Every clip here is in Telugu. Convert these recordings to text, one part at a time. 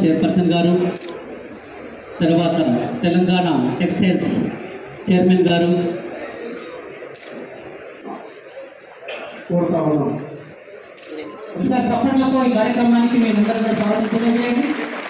చైర్పర్సన్ గారు తర్వాత తెలంగాణ టెక్స్టైల్స్ చైర్మన్ గారు కోరుతా ఉన్నాం ఒకసారి చప్పట్లతో ఈ కార్యక్రమానికి మీరందరూ కూడా స్వాగతం తెలియజేయండి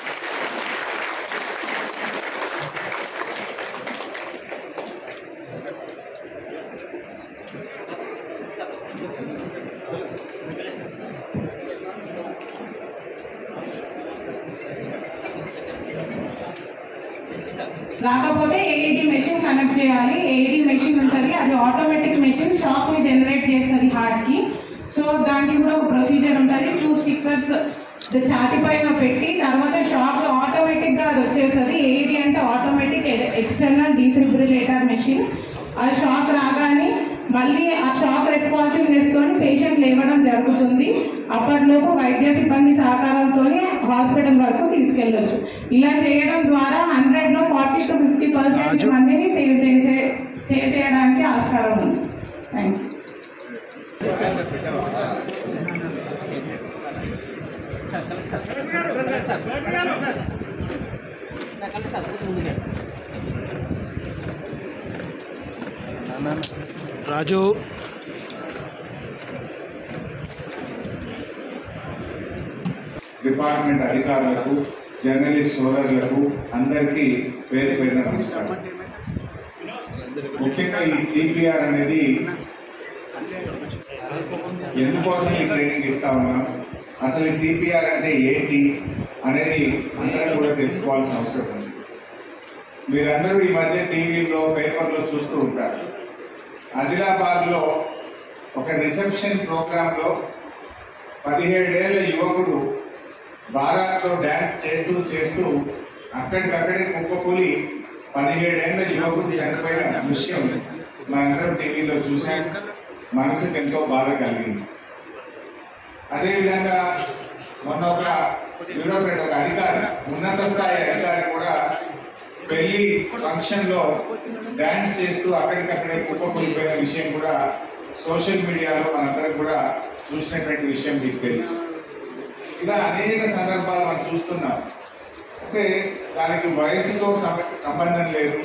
రాకపోతే ఏఈడి మెషిన్ కనెక్ట్ చేయాలి ఏఈడి మెషిన్ ఉంటుంది అది ఆటోమేటిక్ మెషిన్ షాక్ ని జనరేట్ చేస్తుంది హార్ట్ కి సో దానికి కూడా ఒక ప్రొసీజర్ ఉంటుంది టూ స్టిక్కర్స్ ఛాతి పైన పెట్టి తర్వాత షాక్ ఆటోమేటిక్ గా అది వచ్చేస్తుంది ఏఈడి అంటే ఆటోమేటిక్ ఎక్స్టర్నల్ డీఫిబ్రిలేటర్ మెషిన్ ఆ షాక్ రాగానే మళ్ళీ ఆ షాక్ రెస్పాన్సివ్నెస్ తోని పేషెంట్ లేవడం జరుగుతుంది అప్పటిలోపు వైద్య సిబ్బంది సహకారంతో హాస్పిటల్ వరకు తీసుకెళ్ళొచ్చు ఇలా చేయడం ద్వారా హండ్రెడ్ లో ఫార్టీ టు ఫిఫ్టీ పర్సెంట్ మందిని సేవ్ చేసే సేవ్ చేయడానికి ఆస్కారం ఉంది థ్యాంక్ యూ రాజు డిపార్ట్మెంట్ అధికారులకు జర్నలిస్ట్ సోదరులకు అందరికీ పేరు పేరున నమస్కారం ముఖ్యంగా ఈ సిపిఆర్ అనేది ఎందుకోసం ఈ ట్రైనింగ్ ఇస్తా ఉన్నాం అసలు ఈ సిపిఆర్ అంటే ఏంటి అనేది అందరూ కూడా తెలుసుకోవాల్సిన అవసరం ఉంది మీరందరూ ఈ మధ్య టీవీలో పేపర్లో చూస్తూ ఉంటారు ఆదిలాబాద్లో ఒక రిసెప్షన్ ప్రోగ్రాంలో పదిహేడేళ్ల యువకుడు బారాత్లో డ్యాన్స్ చేస్తూ చేస్తూ అక్కడికక్కడే కుప్పకూలి పదిహేడేళ్ల యువకుడు చనిపోయిన దృశ్యం మనందరం టీవీలో చూశాం మనసుకు ఎంతో బాధ కలిగింది అదేవిధంగా మొన్న ఒక బ్యూరోక్రాట్ ఒక అధికారి ఉన్నత స్థాయి అధికారి కూడా పెళ్లి ఫంక్షన్ లో డాన్స్ చేస్తూ అక్కడికక్కడే కుప్పకూలిపోయిన విషయం కూడా సోషల్ మీడియాలో మనందరం కూడా చూసినటువంటి విషయం మీకు తెలుసు ఇలా అనేక సందర్భాలు మనం చూస్తున్నాం అంటే దానికి వయసుతో సమ- సంబంధం లేదు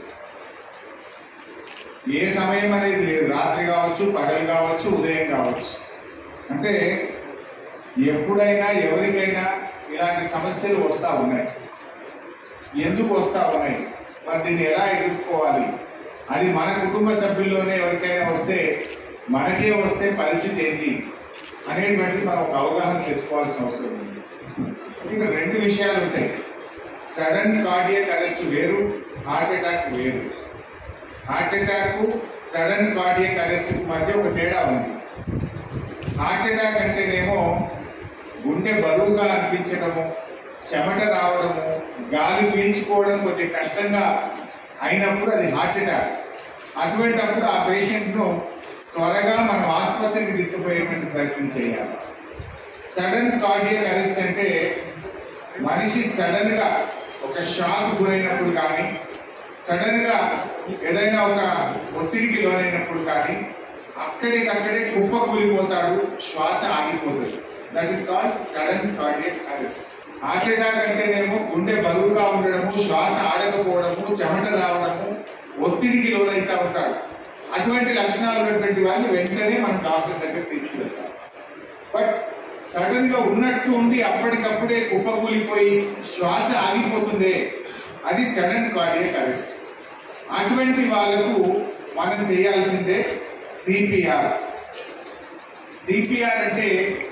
ఏ సమయం అనేది లేదు రాత్రి కావచ్చు పగలు కావచ్చు ఉదయం కావచ్చు అంటే ఎప్పుడైనా ఎవరికైనా ఇలాంటి సమస్యలు వస్తూ ఉన్నాయి ఎందుకు వస్తూ ఉన్నాయి మరి దీన్ని ఎలా ఎదుర్కోవాలి అది మన కుటుంబ సభ్యుల్లోనే ఎవరికైనా వస్తే మనకే వస్తే పరిస్థితి ఏంటి అనేటువంటిది మనం ఒక అవగాహన తెచ్చుకోవాల్సిన అవసరం ఉంది ఇక్కడ రెండు విషయాలు ఉంటాయి సడన్ కార్డియక్ అరెస్ట్ వేరు హార్ట్ అటాక్ వేరు heart attack sudden cardiac arrest మధ్య ఒక తేడా ఉంది హార్ట్ అటాక్ అంటేనేమో గుండె బరువుగా అనిపించడము చెమట రావడము గాలి పీల్చుకోవడం కొద్దిగా కష్టంగా అయినప్పుడు అది హార్ట్ అటాక్ అటువంటప్పుడు ఆ పేషెంట్ను త్వరగా మనం ఆసుపత్రికి తీసుకుపోయేటువంటి ప్రయత్నం చేయాలి సడన్ కార్డియక్ అరెస్ట్ అంటే మనిషి సడన్ గా ఒక షాక్ గురైనప్పుడు కానీ సడన్ గా ఏదైనా ఒక ఒత్తిడికి లోనైనప్పుడు కానీ అక్కడికక్కడే కుప్ప కూలిపోతాడు శ్వాస ఆగిపోతుంది that is called sudden cardiac arrest heart attack అంటేనేమో గుండె బరువుగా ఉండడము శ్వాస ఆడకపోవడము చెమట రావడము ఒత్తిడికి లోనైతా ఉంటాడు అటువంటి లక్షణాలు ఉన్నటువంటి వాళ్ళు వెంటనే మనం డాక్టర్ దగ్గర తీసుకువెళ్తాం బట్ సడన్ గా ఉన్నట్టు ఉండి అప్పటికప్పుడే కుప్పకూలిపోయి శ్వాస ఆగిపోతుంది అది సడన్ కార్డియక్ అరెస్ట్ అటువంటి వాళ్ళకు మనం చేయాల్సిందే సిపిఆర్ సిపిఆర్ అంటే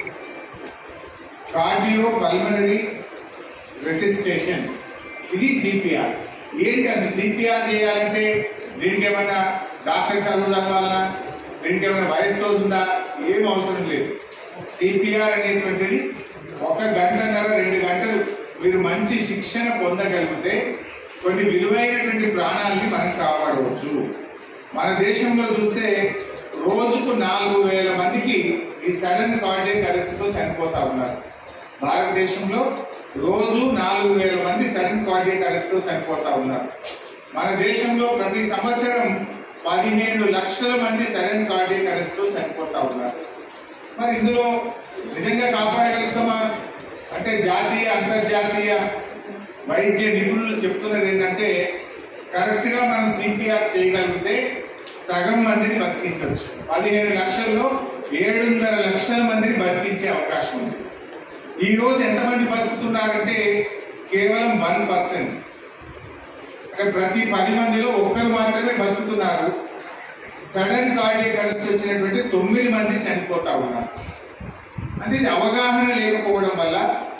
కార్డియో పల్మనరీ రెసిస్టేషన్ ఇది సిపిఆర్ ఏంటి అసలు సిపిఆర్ చేయాలంటే దీనికి ఏమైనా డాక్టర్ చదువు చదవాలన్నా దీనికి ఏమైనా వయసుతో ఉందా ఏం అవసరం లేదు సిపిఆర్ అనేటువంటిది ఒక గంటన్నర రెండు గంటలు మీరు మంచి శిక్షణ పొందగలిగితే కొన్ని విలువైనటువంటి ప్రాణాలని మనం కాపాడవచ్చు మన దేశంలో చూస్తే రోజుకు నాలుగు వేల మందికి ఈ సడన్ కార్డియక్ అరెస్ట్ తో చనిపోతా ఉన్నారు భారతదేశంలో రోజు నాలుగు వేల మంది సడన్ కార్డియక్ అరెస్ట్ తో చనిపోతా ఉన్నారు మన దేశంలో ప్రతి సంవత్సరం పదిహేను లక్షల మంది సడన్ కార్డియక్ అరెస్ట్ తో చనిపోతా ఉన్నారు మరి ఇందులో నిజంగా కాపాడగలుగుతామా అంటే జాతీయ అంతర్జాతీయ వైద్య నిపుణులు చెప్తున్నది ఏంటంటే కరెక్ట్ గా మనం సిపిఆర్ చేయగలిగితే సగం మందిని బతికించవచ్చు పదిహేను లక్షల్లో ఏడున్నర లక్షల మందిని బతికించే అవకాశం ఉంది ఈ రోజు ఎంతమంది బతుకుతున్నారంటే కేవలం వన్ పర్సెంట్ అంటే ప్రతి పది మందిలో ఒక్కరు మాత్రమే బతుకుతున్నారు సడన్ కార్డియక్ అరెస్ట్ వచ్చినటువంటి తొమ్మిది మంది చనిపోతా ఉన్నారు అంటే ఇది అవగాహన లేకపోవడం వల్ల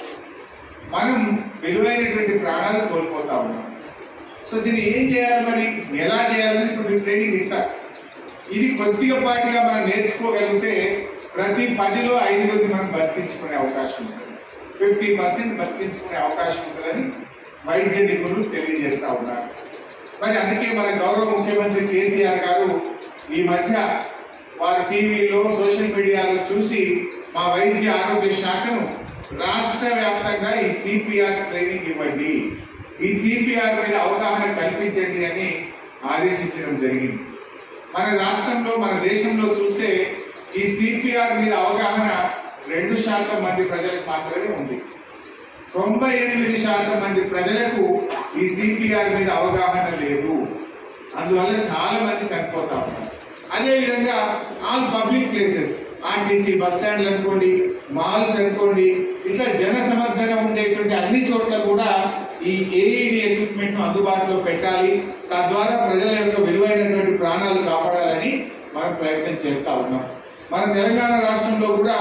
మనం విలువైనటువంటి ప్రాణాలు కోల్పోతా ఉన్నాం సో దీన్ని ఏం చేయాలి మరి ఎలా చేయాలని ఇప్పుడు మీకు ట్రైనింగ్ ఇస్తారు ఇది కొద్దిగా పాటిగా మనం నేర్చుకోగలిగితే ప్రతి పదిలో ఐదుగురిని మనం బతికించుకునే అవకాశం ఉంటుంది ఫిఫ్టీ పర్సెంట్ బతికించుకునే అవకాశం ఉంటుందని వైద్య నిపుణులు తెలియజేస్తా ఉన్నారు మరి అందుకే మన గౌరవ ముఖ్యమంత్రి కేసీఆర్ గారు ఈ మధ్య వారి టీవీలో సోషల్ మీడియాలో చూసి మా వైద్య ఆరోగ్య శాఖను రాష్ట్ర వ్యాప్తంగా ఈ సిపిఆర్ ట్రైనింగ్ ఇవ్వండి ఈ సిపిఆర్ మీద అవగాహన కల్పించండి అని ఆదేశించడం జరిగింది మన రాష్ట్రంలో మన దేశంలో చూస్తే ఈ సిపిఆర్ మీద అవగాహన రెండు శాతం మంది ప్రజలకు మాత్రమే ఉంది తొంభై ఎనిమిది శాతం మంది ప్రజలకు ఈ సిపిఆర్ మీద అవగాహన లేదు అందువల్ల చాలా మంది చనిపోతా ఉన్నారు అదే విధంగా all public places RTC bus స్టాండ్లు అనుకోండి మాల్స్ అనుకోండి ఇట్లా జన సమర్థన ఉండేటువంటి అన్ని చోట్ల కూడా ఈ ఏఈడి ఎక్విప్మెంట్ ను అందుబాటులో పెట్టాలి తద్వారా ప్రజల యొక్క విలువైనటువంటి ప్రాణాలు కాపాడాలని మనం ప్రయత్నం చేస్తా ఉన్నాం మన తెలంగాణ రాష్ట్రంలో కూడా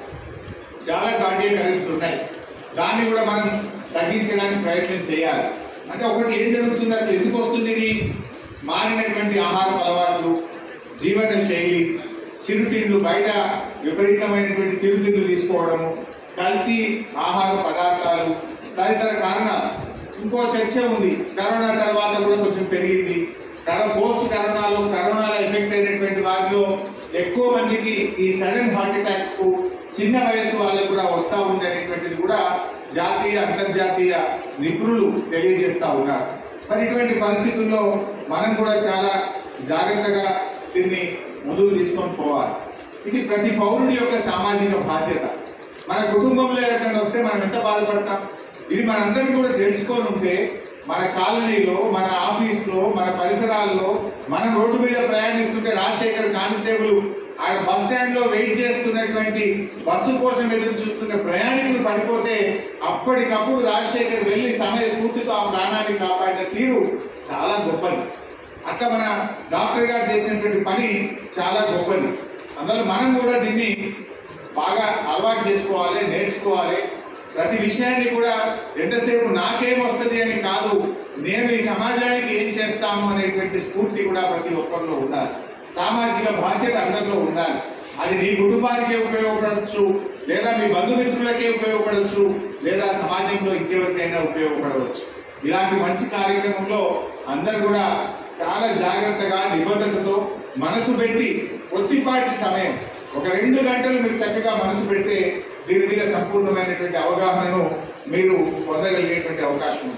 చాలా కార్డియక్ అరెస్ట్ ఉన్నాయి దాన్ని కూడా మనం తగ్గించడానికి ప్రయత్నం చేయాలి అంటే ఒకటి ఏం జరుగుతుంది అసలు ఎందుకు వస్తుంది ఇది మారినటువంటి ఆహార అలవాట్లు జీవన శైలి చిరుతిండ్లు బయట విపరీతమైనటువంటి చిరుతిండ్లు తీసుకోవడము కల్తీ ఆహార పదార్థాలు తదితర కారణాలు ఇంకో చర్చ ఉంది కరోనా తర్వాత కూడా కొంచెం పెరిగింది కరో పోస్ట్ కరోనాలో కరోనాలో ఎఫెక్ట్ అయినటువంటి వారిలో ఎక్కువ మందికి ఈ సడన్ హార్ట్ అటాక్స్ కు చిన్న వయసు వాళ్ళకు కూడా వస్తా ఉంది అనేటువంటిది కూడా జాతీయ అంతర్జాతీయ నిపుణులు తెలియజేస్తా ఉన్నారు మరి ఇటువంటి పరిస్థితుల్లో మనం కూడా చాలా జాగ్రత్తగా దీన్ని ముందుకు తీసుకొని పోవాలి ఇది ప్రతి పౌరుడి యొక్క సామాజిక బాధ్యత మన కుటుంబంలో ఎవరికైనా వస్తే మనం ఎంత బాధపడతాం ఇది మనందరికీ కూడా తెలుసుకొని ఉంటే మన కాలనీలో మన ఆఫీస్లో మన పరిసరాల్లో మనం రోడ్డు మీద ప్రయాణిస్తుంటే రాజశేఖర్ కానిస్టేబుల్ ఆడ బస్ స్టాండ్ లో వెయిట్ చేస్తున్నటువంటి బస్సు కోసం ఎదురు చూస్తున్న ప్రయాణికులు పడిపోతే అప్పటికప్పుడు రాజశేఖర్ వెళ్లి సమయ స్ఫూర్తితో ఆ ప్రాణాన్ని కాపాడిన తీరు చాలా గొప్పది అట్లా మన డాక్టర్ గారు చేసినటువంటి పని చాలా గొప్పది అందువల్ల మనం కూడా దీన్ని బాగా అలవాటు చేసుకోవాలి నేర్చుకోవాలి ప్రతి విషయాన్ని కూడా ఎంతసేపు నాకేం వస్తుంది అని కాదు నేను ఈ సమాజానికి ఏం చేస్తాము అనేటువంటి స్ఫూర్తి కూడా ప్రతి ఒక్కరిలో ఉండాలి సామాజిక బాధ్యత అందరిలో ఉండాలి అది నీ కుటుంబానికే ఉపయోగపడవచ్చు లేదా మీ బంధుమిత్రులకే ఉపయోగపడవచ్చు లేదా సమాజంలో ఇంకెవరికైనా ఉపయోగపడవచ్చు ఇలాంటి మంచి కార్యక్రమంలో అందరు కూడా చాలా జాగ్రత్తగా నిబద్ధతతో మనసు పెట్టి కొద్దిపాటి సమయం ఒక రెండు గంటలు మీరు చక్కగా మనసు పెడితే దీని మీద సంపూర్ణమైనటువంటి అవగాహనను మీరు పొందగలిగేటువంటి అవకాశం ఉంది